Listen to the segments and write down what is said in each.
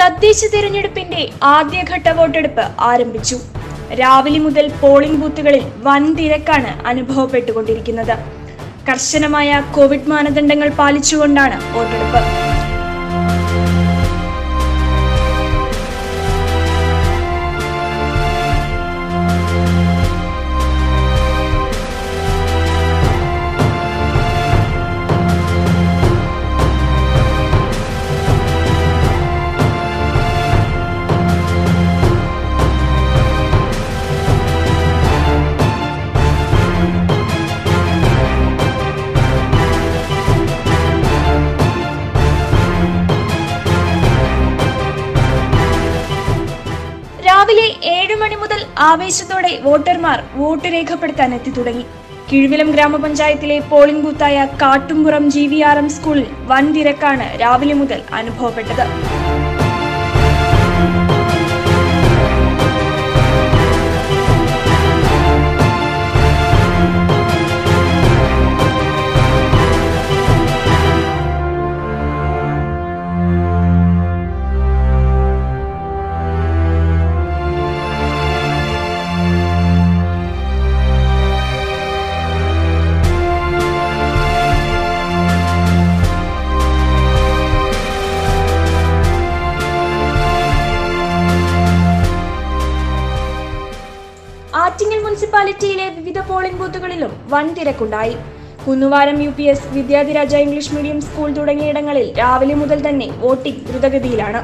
തദ്ദേശ തിരഞ്ഞെടുപ്പിന്റെ ആദ്യഘട്ട വോട്ടെടുപ്പ് ആരംഭിച്ചു രാവിലെ മുതൽ പോളിംഗ് ബൂത്തുകളിൽ വൻ തിരക്കാണ് അനുഭവപ്പെട്ടുകൊണ്ടിരിക്കുന്നത് കർശനമായ കോവിഡ് മാനദണ്ഡങ്ങൾ പാലിച്ചുകൊണ്ടാണ് വോട്ടെടുപ്പ് രാവിലെ ഏഴു മണി മുതൽ ആവേശത്തോടെ വോട്ടർമാർ വോട്ട് രേഖപ്പെടുത്താൻ എത്തി തുടങ്ങി കിഴുവിലം ഗ്രാമപഞ്ചായത്തിലെ പോളിംഗ് ബൂത്തായ Kattumpuram G V R M സ്കൂളിൽ വൻ തിരക്കാണ് രാവിലെ മുതൽ അനുഭവപ്പെട്ടത് ആറ്റിങ്ങൽ മുനിസിപ്പാലിറ്റിയിലെ വിവിധ പോളിംഗ് ബൂത്തുകളിലും വൻ തിരക്കുണ്ടായി Kunnuvaram U P S Vidyadhiraja English medium school തുടങ്ങിയിടങ്ങളിൽ രാവിലെ മുതൽ തന്നെ വോട്ടിംഗ് ദ്രുതഗതിയിലാണ്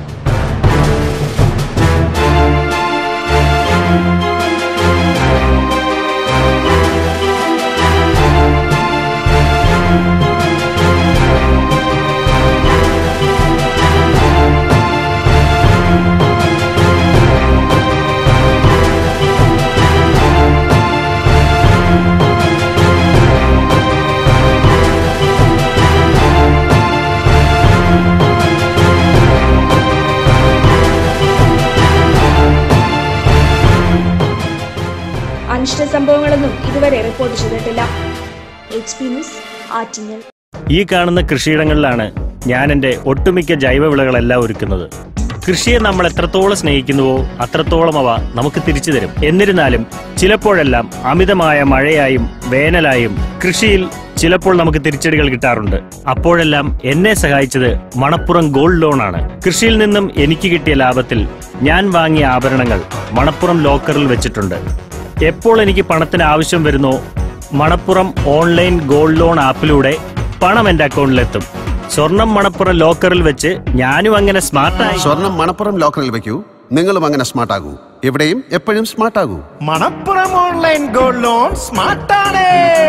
അനിഷ്ട സംഭവങ്ങളൊന്നും ഇതുവരെ റിപ്പോർട്ട് ചെയ്തിട്ടില്ല എച്ച് പി ന്യൂസ് ആറ്റിങ്ങൽ ഈ കാണുന്ന കൃഷിയിടങ്ങളിലാണ് ഞാൻ എൻ്റെ ഒട്ടുമിക്ക ജൈവവിളകളെല്ലാം ഒരുക്കുന്നത് കൃഷിയെ നമ്മൾ എത്രത്തോളം സ്നേഹിക്കുന്നുവോ അത്രത്തോളം അവ നമുക്ക് തിരിച്ചു തരും എന്നിരുന്നാലും ചിലപ്പോഴെല്ലാം അമിതമായ മഴയായും വേനലായും കൃഷിയിൽ ചിലപ്പോൾ നമുക്ക് തിരിച്ചടികൾ കിട്ടാറുണ്ട് അപ്പോഴെല്ലാം എന്നെ സഹായിച്ചത് മണപ്പുറം ഗോൾഡ് ലോൺ ആണ് കൃഷിയിൽ നിന്നും എനിക്ക് കിട്ടിയ ലാഭത്തിൽ ഞാൻ വാങ്ങിയ ആഭരണങ്ങൾ മണപ്പുറം ലോക്കറിൽ വെച്ചിട്ടുണ്ട് എപ്പോൾ എനിക്ക് പണത്തിന് ആവശ്യം വരുന്നോ മണപ്പുറം ഓൺലൈൻ ഗോൾഡ് ലോൺ ആപ്പിലൂടെ പണം എന്റെ അക്കൗണ്ടിലെത്തും സ്വർണം മണപ്പുറം ലോക്കറിൽ വെച്ച് ഞാനും അങ്ങനെ സ്മാർട്ടായി സ്വർണം മണപ്പുറം ലോക്കറിൽ വെക്കൂ നിങ്ങളും അങ്ങനെ സ്മാർട്ട് ആകൂ എവിടെയും എപ്പോഴും സ്മാർട്ട് ആകൂ മണപ്പുറം ഓൺലൈൻ ഗോൾഡ് ലോൺ സ്മാർട്ടാണ്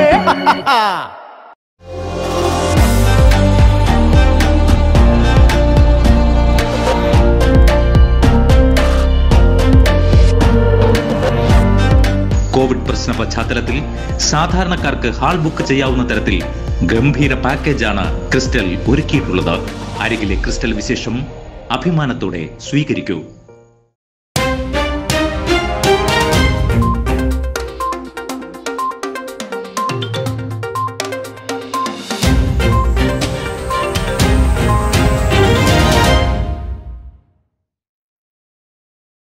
കോവിഡ് പ്രശ്ന പശ്ചാത്തലത്തിൽ സാധാരണക്കാർക്ക് ഹാൾ ബുക്ക് ചെയ്യാവുന്ന തരത്തിൽ ഗംഭീര പാക്കേജാണ് ക്രിസ്റ്റൽ ഒരുക്കിയിട്ടുള്ളത് അരികിലെ ക്രിസ്റ്റൽ വിശേഷം അഭിമാനത്തോടെ സ്വീകരിക്കൂ